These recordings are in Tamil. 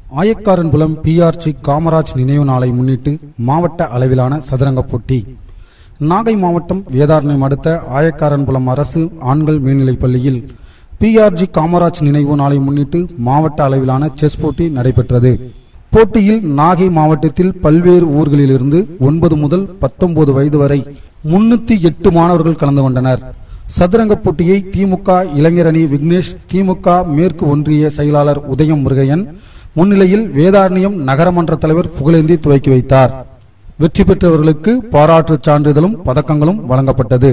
ஆயக்காரன்புலம் பிஆர்சி காமராஜ் நினைவு நாளை முன்னிட்டு மாவட்ட அளவிலான சதுரங்க போட்டி நாகை மாவட்டம் வேதாரண்யம் அடுத்த ஆயக்காரன்புலம் அரசு ஆண்கள் மேல்நிலைப் பள்ளியில் பிஆர்ஜி காமராஜ் நினைவு நாளை முன்னிட்டு மாவட்ட அளவிலான செஸ் போட்டி நடைபெற்றது போட்டியில் நாகை மாவட்டத்தில் பல்வேறு ஊர்களிலிருந்து ஒன்பது முதல் பத்தொன்பது வயது வரை முன்னூத்தி எட்டு மாணவர்கள் கலந்து கொண்டனர் சதுரங்க போட்டியை திமுக இளைஞரணி விக்னேஷ் திமுக மேற்கு ஒன்றிய செயலாளர் உதயம் முருகையன் முன்னிலையில் வேதாரண்யம் நகரமன்ற தலைவர் புகழேந்தி துவக்கி வைத்தார் வெற்றி பெற்றவர்களுக்கு பாராட்டுச் சான்றிதழும் பதக்கங்களும் வழங்கப்பட்டது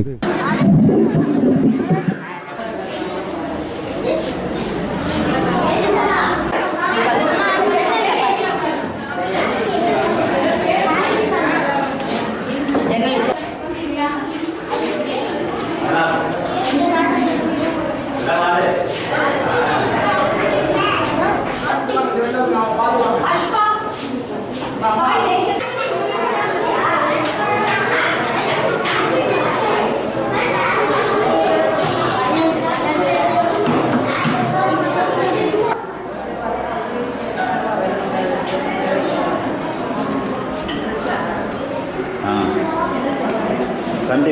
சண்டே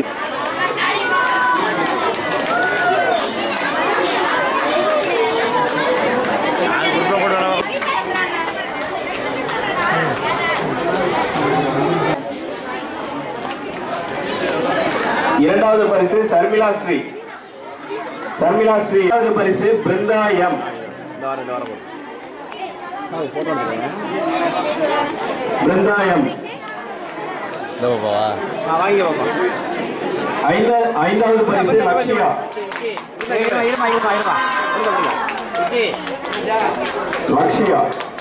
இரண்டாவது பரிசு சர்மிளா ஸ்ரீ சர்மிளா ஸ்ரீ இரண்டாவது பரிசு பிருந்தா எம் பிருந்தா எம் ஐந்தா ஐந்தாவது பரிசு லக்ஷயா லக்ஷயா